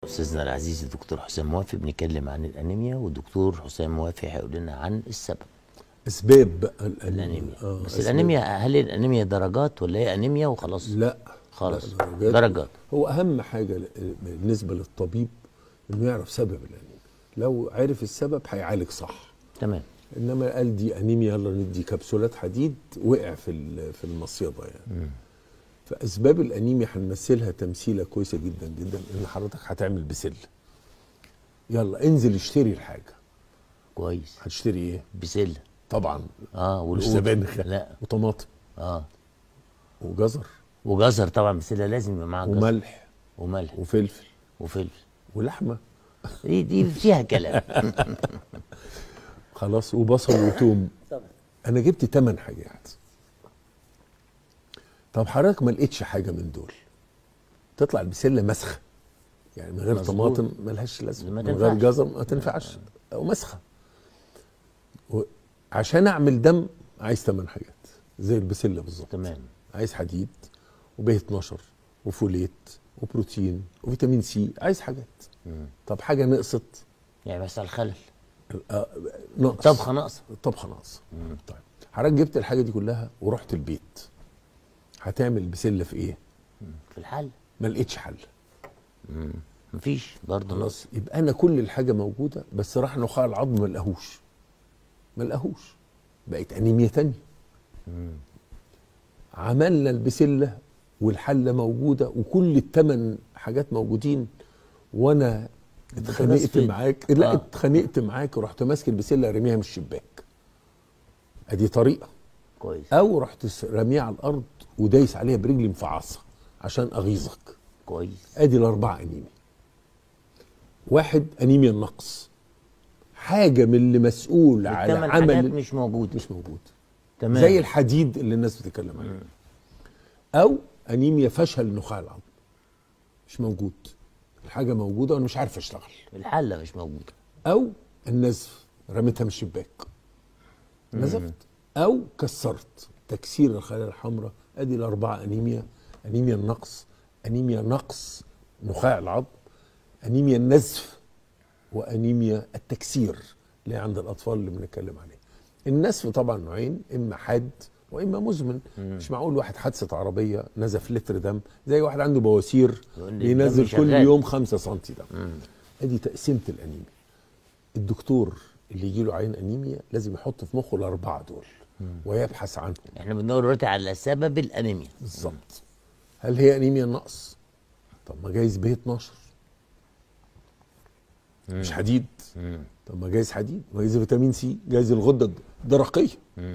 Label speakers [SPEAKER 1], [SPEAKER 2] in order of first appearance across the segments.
[SPEAKER 1] استاذنا العزيز الدكتور حسام موافق بنتكلم عن الانيميا والدكتور حسام موافق هيقول لنا عن السبب
[SPEAKER 2] اسباب بقى الانيميا
[SPEAKER 1] الانيميا
[SPEAKER 2] آه
[SPEAKER 1] بس
[SPEAKER 2] أسباب.
[SPEAKER 1] الانيميا هل الانيميا درجات ولا هي انيميا وخلاص
[SPEAKER 2] لا
[SPEAKER 1] خالص
[SPEAKER 2] لا، درجات.
[SPEAKER 1] درجات
[SPEAKER 2] هو اهم حاجه ل- بالنسبه للطبيب انه يعرف سبب الانيميا لو عرف السبب هيعالج صح
[SPEAKER 1] تمام
[SPEAKER 2] انما قال دي انيميا يلا ندي كبسولات حديد وقع في ال- في المصيده يعني فاسباب الانيميا هنمثلها تمثيله كويسه جدا جدا ان حضرتك هتعمل بسله يلا انزل اشتري الحاجه
[SPEAKER 1] كويس
[SPEAKER 2] هتشتري ايه
[SPEAKER 1] بسله
[SPEAKER 2] طبعا
[SPEAKER 1] اه
[SPEAKER 2] مش
[SPEAKER 1] والقوط
[SPEAKER 2] سبانخ
[SPEAKER 1] لا
[SPEAKER 2] وطماطم
[SPEAKER 1] اه
[SPEAKER 2] وجزر
[SPEAKER 1] وجزر طبعا بسله لازم يبقى معاها جزر
[SPEAKER 2] وملح
[SPEAKER 1] وملح
[SPEAKER 2] وفلفل
[SPEAKER 1] وفلفل
[SPEAKER 2] ولحمه
[SPEAKER 1] دي دي فيها كلام
[SPEAKER 2] خلاص وبصل وتوم انا جبت ثمان حاجات طب حضرتك ما لقيتش حاجه من دول تطلع البسله مسخه يعني من غير
[SPEAKER 1] مظبوط.
[SPEAKER 2] طماطم ملهاش لازمه
[SPEAKER 1] ما
[SPEAKER 2] من غير
[SPEAKER 1] تنفعش.
[SPEAKER 2] جزر ما تنفعش او مسخه و- عشان اعمل دم عايز ثمان حاجات زي البسله بالظبط
[SPEAKER 1] تمام
[SPEAKER 2] عايز حديد وب 12 وفوليت وبروتين وفيتامين سي عايز حاجات طب حاجه نقصت
[SPEAKER 1] يعني بس على الخلل
[SPEAKER 2] آه، نقص
[SPEAKER 1] طبخه ناقصه
[SPEAKER 2] الطبخه ناقصه طيب حضرتك جبت الحاجه دي كلها ورحت البيت هتعمل بسله في ايه
[SPEAKER 1] في الحل
[SPEAKER 2] ما لقيتش حل
[SPEAKER 1] مفيش برضه نقص
[SPEAKER 2] خلاص يبقى انا كل الحاجه موجوده بس راح نخاع العظم ما لقاهوش ما لقاهوش بقت انيميا تانية عملنا البسله والحله موجوده وكل الثمان حاجات موجودين وانا اتخانقت
[SPEAKER 1] متمسك.
[SPEAKER 2] معاك لا
[SPEAKER 1] آه.
[SPEAKER 2] اتخانقت معاك ورحت ماسك البسله رميها من الشباك ادي طريقه
[SPEAKER 1] كويس
[SPEAKER 2] او رحت س- رميها على الارض ودايس عليها برجلي مفعصه عشان اغيظك
[SPEAKER 1] كويس
[SPEAKER 2] ادي الاربعه انيميا واحد انيميا النقص حاجه من اللي مسؤول على
[SPEAKER 1] الثمان حاجات
[SPEAKER 2] عمل
[SPEAKER 1] مش موجوده
[SPEAKER 2] مش موجود
[SPEAKER 1] تمام
[SPEAKER 2] زي الحديد اللي الناس بتتكلم عليه او انيميا فشل نخاع العظم مش موجود الحاجه موجوده وانا مش عارف اشتغل
[SPEAKER 1] الحله مش موجوده
[SPEAKER 2] او النزف رميتها من الشباك نزفت او كسرت تكسير الخلايا الحمراء ادي الاربعه انيميا انيميا النقص انيميا نقص نخاع العظم انيميا النزف وانيميا التكسير اللي عند الاطفال اللي بنتكلم عليه النزف طبعا نوعين اما حاد واما مزمن مش معقول واحد حادثه عربيه نزف لتر دم زي واحد عنده بواسير
[SPEAKER 1] يقول لي
[SPEAKER 2] بينزل
[SPEAKER 1] الدم
[SPEAKER 2] كل
[SPEAKER 1] شغال.
[SPEAKER 2] يوم 5 سم دم ادي تقسيمه الانيميا الدكتور اللي يجي له عين انيميا لازم يحط في مخه الاربعه دول ويبحث عنهم
[SPEAKER 1] احنا بندور دلوقتي على سبب الانيميا
[SPEAKER 2] بالظبط هل هي انيميا النقص طب ما جايز ب 12 مش حديد طب ما جايز حديد ما جايز فيتامين سي جايز الغده الدرقيه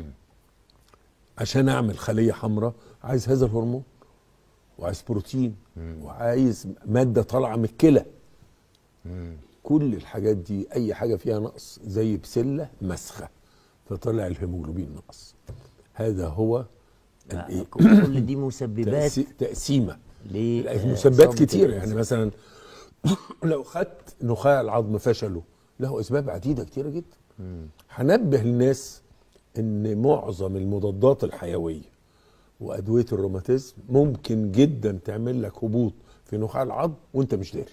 [SPEAKER 2] عشان اعمل خليه حمراء عايز هذا الهرمون وعايز بروتين وعايز ماده طالعه من الكلى كل الحاجات دي اي حاجه فيها نقص زي بسله مسخه فطلع الهيموجلوبين نقص هذا هو الإيه؟
[SPEAKER 1] كل دي مسببات
[SPEAKER 2] تقسي- تقسيمه
[SPEAKER 1] ل
[SPEAKER 2] لا، في
[SPEAKER 1] آه،
[SPEAKER 2] مسببات
[SPEAKER 1] إصابة
[SPEAKER 2] كتير
[SPEAKER 1] الإنسان.
[SPEAKER 2] يعني مثلا لو خدت نخاع العظم فشله له اسباب عديده كتيره جدا هنبه الناس ان معظم المضادات الحيويه وادويه الروماتيزم ممكن جدا تعمل لك هبوط في نخاع العظم وانت مش داري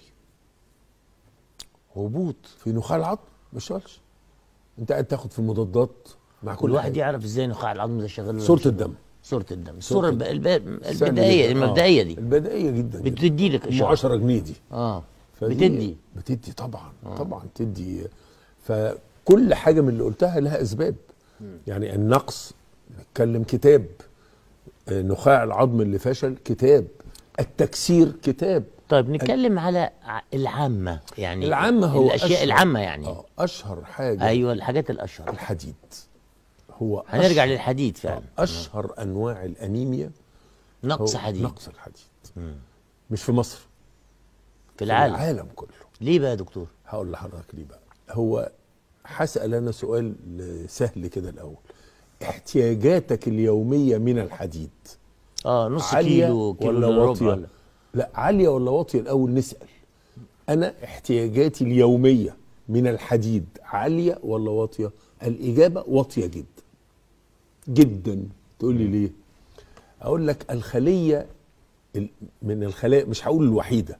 [SPEAKER 1] هبوط
[SPEAKER 2] في نخاع العظم ما اشتغلش انت قاعد تاخد في المضادات مع كل
[SPEAKER 1] كل واحد
[SPEAKER 2] حاجة.
[SPEAKER 1] يعرف ازاي نخاع العظم ده شغال ولا
[SPEAKER 2] صوره
[SPEAKER 1] مش شغال.
[SPEAKER 2] الدم
[SPEAKER 1] صورة الدم الصورة
[SPEAKER 2] الدم.
[SPEAKER 1] الب... الب...
[SPEAKER 2] سهل
[SPEAKER 1] البدائية
[SPEAKER 2] جداً. آه.
[SPEAKER 1] المبدئية دي
[SPEAKER 2] البدائيه جدا جدا
[SPEAKER 1] بتدي لك
[SPEAKER 2] ام
[SPEAKER 1] اشارة
[SPEAKER 2] 10 جنيه دي
[SPEAKER 1] اه
[SPEAKER 2] فدي-
[SPEAKER 1] بتدي
[SPEAKER 2] بتدي طبعا آه. طبعا تدي فكل حاجه من اللي قلتها لها اسباب يعني النقص نتكلم كتاب آه، نخاع العظم اللي فشل كتاب التكسير كتاب
[SPEAKER 1] طيب نتكلم على ع- العامة يعني
[SPEAKER 2] العامة هو
[SPEAKER 1] الأشياء
[SPEAKER 2] أشهر-
[SPEAKER 1] العامة يعني
[SPEAKER 2] آه اشهر حاجه
[SPEAKER 1] أيوة الحاجات الأشهر
[SPEAKER 2] الحديد هو
[SPEAKER 1] هنرجع
[SPEAKER 2] أشهر-
[SPEAKER 1] للحديد فعلا
[SPEAKER 2] آه، اشهر انواع الانيميا هو
[SPEAKER 1] نقص حديد
[SPEAKER 2] نقص الحديد مش في مصر
[SPEAKER 1] في العالم
[SPEAKER 2] العالم كله
[SPEAKER 1] ليه بقى يا دكتور؟
[SPEAKER 2] هقول لحضرتك ليه بقى هو هسأل أنا سؤال سهل كده الأول احتياجاتك اليومية من الحديد
[SPEAKER 1] اه نص
[SPEAKER 2] عالية
[SPEAKER 1] كيلو كيلو
[SPEAKER 2] ولا
[SPEAKER 1] إلا ربع
[SPEAKER 2] واطية
[SPEAKER 1] ولا-
[SPEAKER 2] لا عالية ولا واطية الأول نسأل أنا احتياجاتي اليومية من الحديد عالية ولا واطية الإجابة واطية جدا جدا تقول لي ليه أقول لك الخلية ال- من الخلايا مش هقول الوحيدة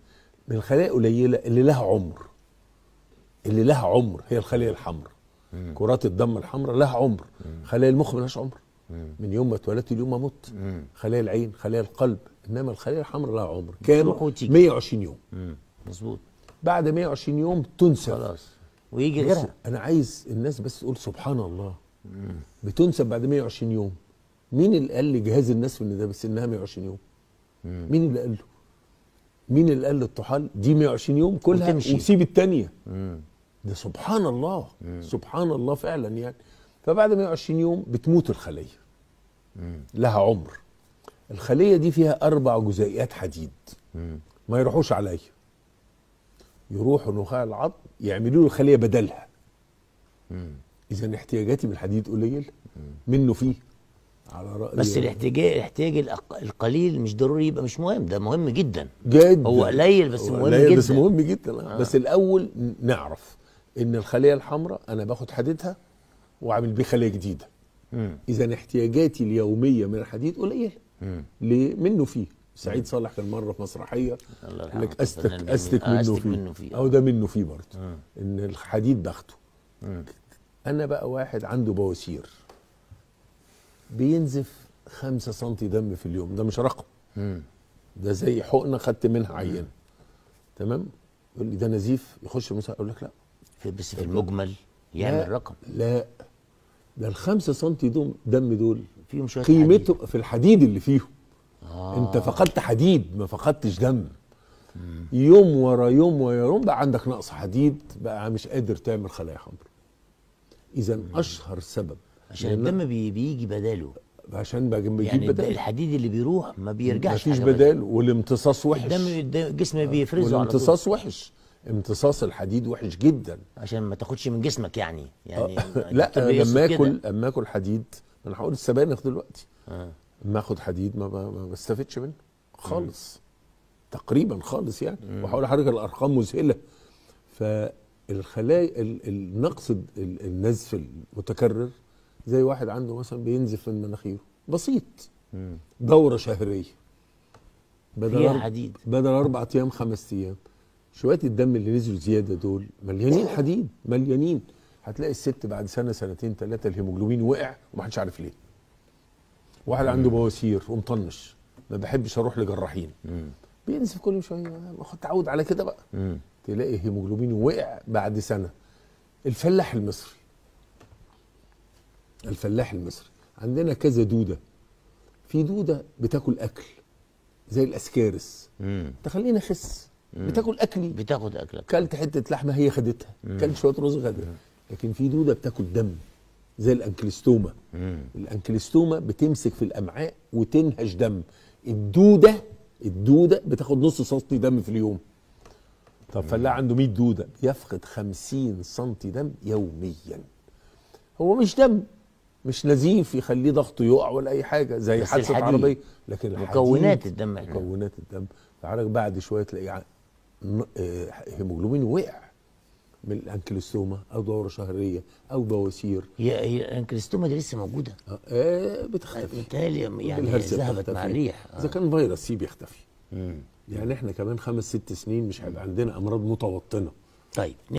[SPEAKER 2] من الخلايا القليله اللي لها عمر اللي لها عمر هي الخليه الحمراء كرات الدم الحمراء لها عمر خلايا المخ ملهاش عمر من يوم ما اتولدت اليوم ما مت خلايا العين خلايا القلب انما الخلايا الحمراء لها عمر كام
[SPEAKER 1] تروح وتيجي.
[SPEAKER 2] 120 يوم
[SPEAKER 1] مم. مظبوط
[SPEAKER 2] بعد 120 يوم تنسب
[SPEAKER 1] خلاص ويجي
[SPEAKER 2] بص،
[SPEAKER 1] غيرها
[SPEAKER 2] انا عايز الناس بس تقول سبحان الله بتنسب بعد 120 يوم مين اللي قال لجهاز النسف ان ده بس انها 120 يوم مين اللي قال له مين اللي قال للطحال دي 120 يوم كلها
[SPEAKER 1] وتمشي.
[SPEAKER 2] وسيب الثانيه
[SPEAKER 1] مم.
[SPEAKER 2] ده سبحان الله سبحان الله فعلا يعني فبعد 120 يوم بتموت الخليه لها عمر الخليه دي فيها اربع جزيئات حديد
[SPEAKER 1] مم.
[SPEAKER 2] ما يروحوش عليا يروحوا نخاع العظم يعملوا له خليه بدلها
[SPEAKER 1] مم.
[SPEAKER 2] اذا احتياجاتي من الحديد قليل منه فيه على راي
[SPEAKER 1] بس الاحتياج الاحتياج الأق- القليل مش ضروري يبقى مش مهم ده مهم جدا
[SPEAKER 2] جدا
[SPEAKER 1] هو قليل بس
[SPEAKER 2] هو
[SPEAKER 1] مهم
[SPEAKER 2] قليل بس
[SPEAKER 1] جدا.
[SPEAKER 2] مهم جدا آه. بس الاول ن- نعرف ان الخليه الحمراء انا باخد حديدها واعمل بيه خليه جديده
[SPEAKER 1] مم.
[SPEAKER 2] اذا احتياجاتي اليوميه من الحديد قليله
[SPEAKER 1] مم.
[SPEAKER 2] ليه منه فيه سعيد صالح كان مره في مسرحيه
[SPEAKER 1] الله
[SPEAKER 2] قال
[SPEAKER 1] يرحمه
[SPEAKER 2] لك
[SPEAKER 1] كان
[SPEAKER 2] استك
[SPEAKER 1] فنان جميل.
[SPEAKER 2] استك
[SPEAKER 1] آه،
[SPEAKER 2] منه
[SPEAKER 1] أستك
[SPEAKER 2] فيه
[SPEAKER 1] منه فيه.
[SPEAKER 2] او ده منه فيه برضه
[SPEAKER 1] مم.
[SPEAKER 2] ان الحديد باخده
[SPEAKER 1] مم.
[SPEAKER 2] انا بقى واحد عنده بواسير بينزف خمسة سنتي دم في اليوم ده مش رقم
[SPEAKER 1] مم.
[SPEAKER 2] ده زي حقنه خدت منها عينه تمام يقول لي ده نزيف يخش المسا اقول لك لا
[SPEAKER 1] في بس في المجمل يعمل
[SPEAKER 2] لا،
[SPEAKER 1] رقم
[SPEAKER 2] لا ده الخمسة سنتي دول دم دول
[SPEAKER 1] فيهم شويه
[SPEAKER 2] قيمته في الحديد اللي فيهم
[SPEAKER 1] آه.
[SPEAKER 2] انت فقدت حديد ما فقدتش دم يوم ورا يوم ورا يوم بقى عندك نقص حديد بقى مش قادر تعمل خلايا حمراء اذا اشهر سبب
[SPEAKER 1] عشان
[SPEAKER 2] لأن-
[SPEAKER 1] الدم بي بيجي بداله
[SPEAKER 2] عشان بقى بيجيب
[SPEAKER 1] يعني
[SPEAKER 2] بدال
[SPEAKER 1] الحديد اللي بيروح ما بيرجعش
[SPEAKER 2] مفيش
[SPEAKER 1] حاجة
[SPEAKER 2] بدال والامتصاص وحش
[SPEAKER 1] الدم الدم- الجسم بيفرزه على طول
[SPEAKER 2] والامتصاص وحش امتصاص الحديد وحش جدا
[SPEAKER 1] عشان ما تاخدش من جسمك يعني يعني
[SPEAKER 2] لا
[SPEAKER 1] الدكتور
[SPEAKER 2] أنا
[SPEAKER 1] بيقصد
[SPEAKER 2] لما
[SPEAKER 1] كده.
[SPEAKER 2] اكل اما اكل حديد انا هقول السبانخ دلوقتي
[SPEAKER 1] آه.
[SPEAKER 2] اما اخد حديد ما, ما, ما بستفدش منه خالص تقريبا خالص يعني وهقول لحضرتك الارقام مذهله فالخلايا ال- النقص ال- ال- النزف المتكرر زي واحد عنده مثلا بينزف من مناخيره بسيط
[SPEAKER 1] مم.
[SPEAKER 2] دوره شهريه بدل
[SPEAKER 1] فيها
[SPEAKER 2] أربع-
[SPEAKER 1] حديد.
[SPEAKER 2] بدل اربع ايام خمس ايام شويه الدم اللي نزلوا زياده دول مليانين حديد مليانين هتلاقي الست بعد سنه سنتين ثلاثه الهيموجلوبين وقع ومحدش عارف ليه واحد عنده بواسير ومطنش ما بحبش اروح لجراحين
[SPEAKER 1] مم.
[SPEAKER 2] بينزف كل شويه ما خد تعود على كده بقى
[SPEAKER 1] مم.
[SPEAKER 2] تلاقي هيموجلوبين وقع بعد سنه الفلاح المصري الفلاح المصري عندنا كذا دوده في دوده بتاكل اكل زي الاسكارس
[SPEAKER 1] مم.
[SPEAKER 2] تخليني اخس بتاكل اكلي
[SPEAKER 1] بتاخد اكلك
[SPEAKER 2] كلت حته لحمه هي خدتها كلت شويه رز خدتها لكن في دوده بتاكل دم زي الانكليستوما
[SPEAKER 1] مم.
[SPEAKER 2] الانكليستوما بتمسك في الامعاء وتنهش دم الدوده الدوده بتاخد نص سنتي دم في اليوم طب فلاح عنده 100 دوده يفقد 50 سنتي دم يوميا هو مش دم مش نزيف يخليه ضغطه يقع ولا اي حاجه زي
[SPEAKER 1] بس
[SPEAKER 2] حادثه
[SPEAKER 1] الحديد.
[SPEAKER 2] عربيه لكن الحديد-
[SPEAKER 1] مكونات الدم احنا
[SPEAKER 2] مكونات الدم تعالى بعد شويه تلاقي ع- ن- آه، هيموجلوبين وقع من الانكلوستوما او دوره شهريه او بواسير
[SPEAKER 1] هي هي الانكريستوما دي لسه موجوده
[SPEAKER 2] آه، آه بتختفي
[SPEAKER 1] بالتالي يعني
[SPEAKER 2] بالهرسة
[SPEAKER 1] ذهبت
[SPEAKER 2] بتختفي.
[SPEAKER 1] مع الريح
[SPEAKER 2] اذا كان فيروس سي بيختفي
[SPEAKER 1] مم.
[SPEAKER 2] يعني احنا كمان خمس ست سنين مش هيبقى عندنا امراض متوطنه
[SPEAKER 1] طيب